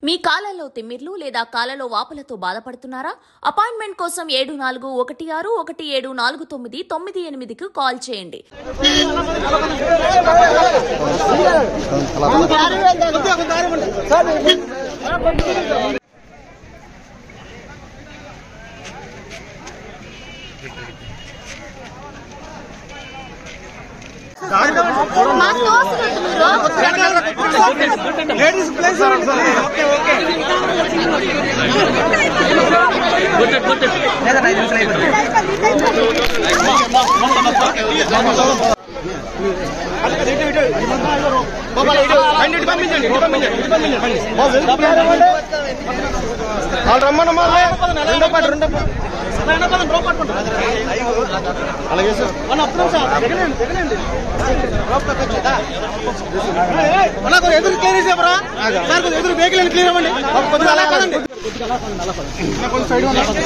మీ కాలంలో తిమ్మిర్లు లేదా కాలలో వాపులతో బాధపడుతున్నారా అపాయింట్మెంట్ కోసం ఏడు నాలుగు ఒకటి ఆరు ఒకటి ఏడు నాలుగు తొమ్మిది తొమ్మిది ఎనిమిదికి కాల్ చేయండి లేడీస్ ప్లేస్ ఓకే ఓకే పంపించండి వాళ్ళు రమ్మన్నమ్మా రెండో పాటు రెండో పాటు అలాగే సార్ అన్న కొంచెం ఎదురు క్లియర్ చేసారా సార్ కొంచెం ఎదురు వెహికల్ క్లియర్ అవ్వండి కొద్దిగా అలా కదండి కొంచెం సైడ్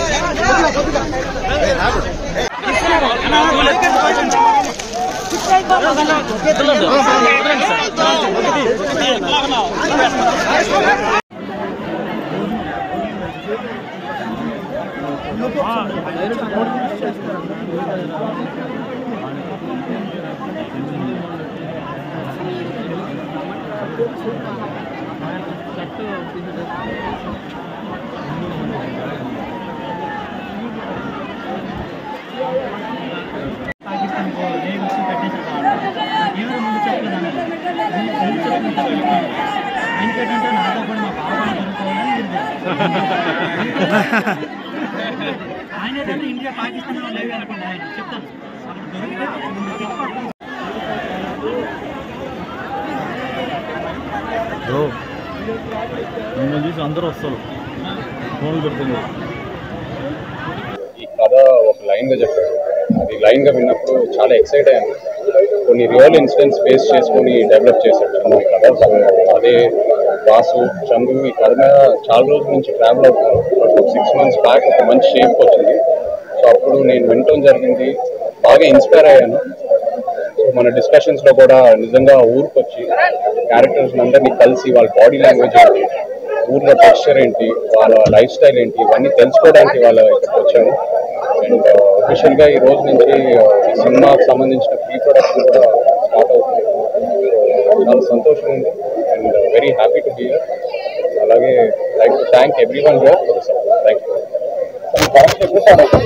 పాకిస్తాన్ ఏ విషయం పెట్టేసారు ఎవరు ముందు చెప్పలేదన్న ముందు చెప్పిన తప్పలేదు ఆయనకేంటంటే నాతో కూడా మా బాబా జరుగుతుందని ఆయన ఏంటంటే ఇండియా పాకిస్తాన్లో లేవు అనుకోండి ఆయన చెప్తాను అక్కడ దొరికితే ముందు తిప్పి బ్రో మిమ్మల్ని చూసి అందరూ వస్తారు ఫోన్లు పెడుతున్నారు ఈ కథ ఒక లైన్ గా చెప్పారు అది లైన్ గా విన్నప్పుడు చాలా ఎక్సైట్ అయ్యాను కొన్ని రియల్ ఇన్సిడెంట్స్ బేస్ చేసుకొని డెవలప్ చేశాడు చందు ఈ కథ సో అదే వాసు చందు ఈ కథ మీద చాలా రోజుల నుంచి ట్రావెల్ అవుతున్నారు బట్ ఒక సిక్స్ మంత్స్ బ్యాక్ ఒక మంచి షేప్ వచ్చింది సో అప్పుడు నేను వినటం జరిగింది బాగా ఇన్స్పైర్ అయ్యాను సో మన డిస్కషన్స్ లో కూడా నిజంగా ఊరికి వచ్చి క్యారెక్టర్స్ అందరినీ కలిసి వాళ్ళ బాడీ లాంగ్వేజ్ ఏంటి ఊర్లో టెక్స్చర్ ఏంటి వాళ్ళ లైఫ్ స్టైల్ ఏంటి ఇవన్నీ తెలుసుకోవడానికి వాళ్ళ ఇక్కడికి వచ్చాను అండ్ అఫీషియల్ గా ఈ రోజు నుంచి uh, ఈ సినిమాకి సంబంధించిన ప్రీ ప్రొడక్షన్ కూడా స్టార్ట్ అవుతుంది So, చాలా సంతోషం ఉంది and very happy to be అలాగే like to thank everyone here for the support thank you